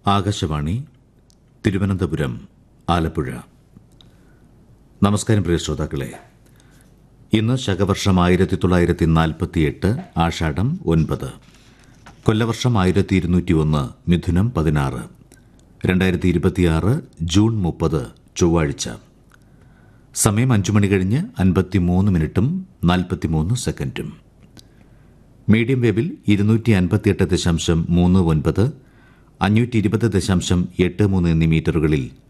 ആകാശവാണി തിരുവനന്തപുരം ആലപ്പുഴ നമസ്കാരം പ്രിയ ശ്രോതാക്കളെ ഇന്ന് ശകവർഷം ആയിരത്തി തൊള്ളായിരത്തി നാൽപ്പത്തിയെട്ട് ആഷാഢം ഒൻപത് കൊല്ലവർഷം ആയിരത്തി ഇരുന്നൂറ്റി ഒന്ന് മിഥുനം പതിനാറ് രണ്ടായിരത്തി ഇരുപത്തിയാറ് ജൂൺ മുപ്പത് ചൊവ്വാഴ്ച സമയം അഞ്ചു മണി കഴിഞ്ഞ് അൻപത്തിമൂന്ന് മിനിറ്റും നാൽപ്പത്തിമൂന്ന് സെക്കൻഡും മീഡിയം വേവിൽ ഇരുന്നൂറ്റി അൻപത്തിയെട്ട് ദശാംശം മൂന്ന് ഒൻപത് അഞ്ഞൂറ്റി ഇരുപത് ദശാംശം എട്ട് മൂന്ന് എന്നീ മീറ്ററുകളിൽ